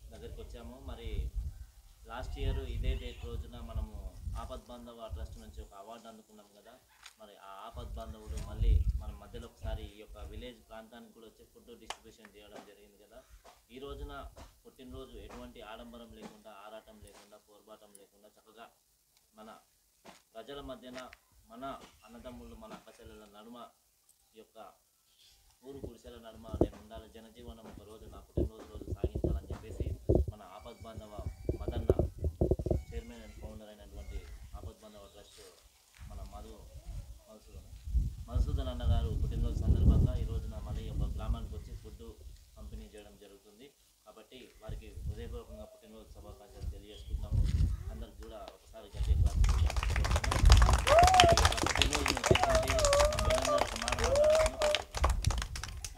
దగ్గరికి వచ్చాము మరి లాస్ట్ ఇయర్ ఇదే డేట్ రోజున మనము ఆపద్ బాంధవ ట్రస్ట్ నుంచి ఒక అవార్డు అందుకున్నాం కదా మరి ఆ ఆపద్ బాంధవుడు మళ్ళీ మన మధ్యలో ఒకసారి ఈ యొక్క విలేజ్ ప్రాంతానికి కూడా వచ్చి ఫుడ్ డిస్ట్రిబ్యూషన్ చేయడం జరిగింది కదా ఈ రోజున పుట్టినరోజు ఎటువంటి ఆడంబరం లేకుండా ఆరాటం లేకుండా పోర్బాటం లేకుండా చక్కగా మన ప్రజల మధ్యన మన అన్నదమ్ముళ్ళు మన అక్కచెల్లెల నడుమ ఈ యొక్క ఊరు గుడిసెల నడుమ నేను ఉండాలి జనజీవనం ఒక రోజు నా పుట్టినరోజు రోజు సాగించాలని చెప్పేసి మన ఆపద్ బాంధవ మదన్న చైర్మన్ అండ్ ఫౌండర్ అయినటువంటి ఆపద్ బాంధవ ట్రస్ట్ మన మధు మధుసూదన్ మధుసూదన్ అన్న గారు పుట్టినరోజు సందర్భంగా ఈ రోజున మళ్ళీ ఒక గ్రామానికి వచ్చి ఫుడ్ పంపిణీ చేయడం జరుగుతుంది కాబట్టి వారికి హృదయపూర్వకంగా పుట్టినరోజు శుభాకాంక్షలు తెలియజేసుకుంటున్నాము అందరికి కూడా ఒకసారి గట్టి క్లాస్ పుట్టినరోజును ఉద్దేశించి మా మేడం గారు ఒక మాట మాట్లాడాలని కోరుకుంటున్నాను.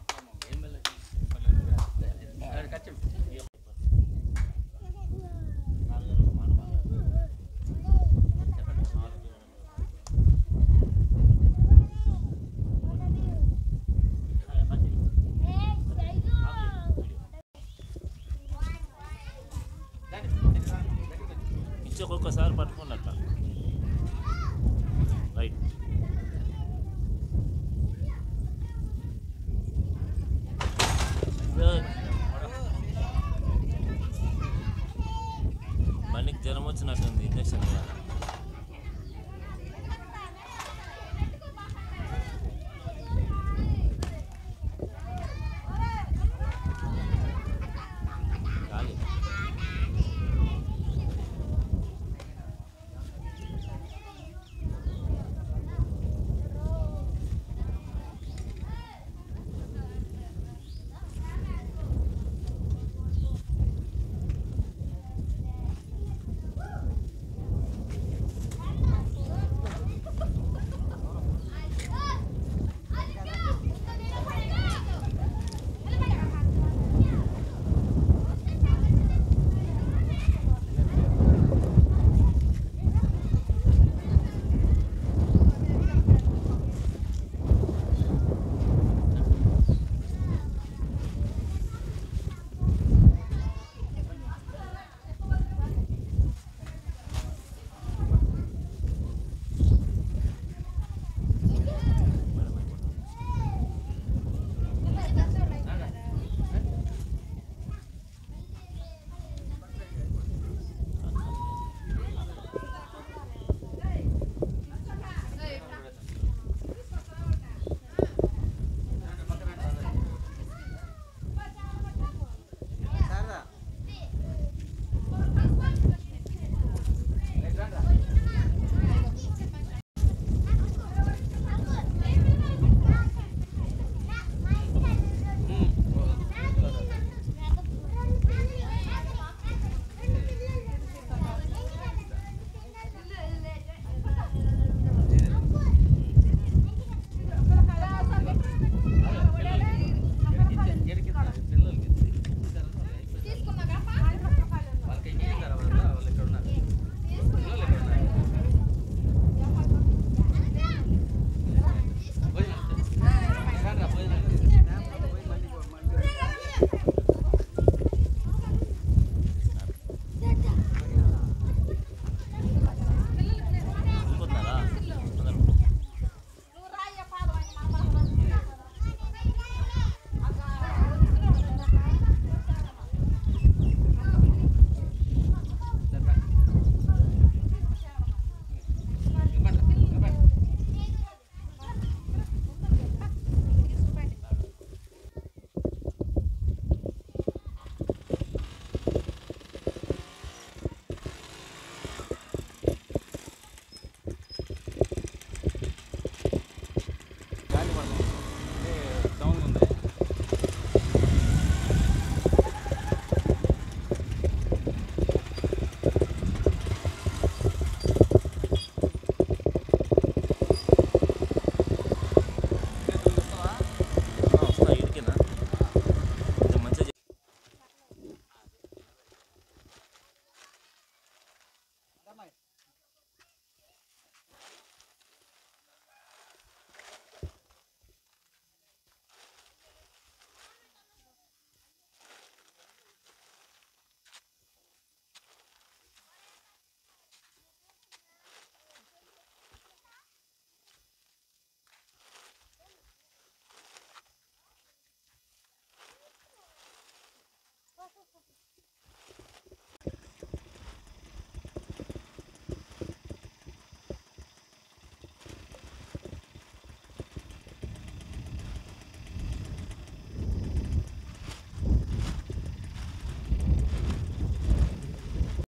నాన్నగారు ఒక మాట మాట్లాడారు. చెప్పండి, ఆరోగ్యం ఇచ్చి ఒక్కొక్కసారి పట్టుకోండి అట్లా రైట్ బండికి జ్వరం వచ్చినట్టుంది ఇంజక్షన్ వేయాలి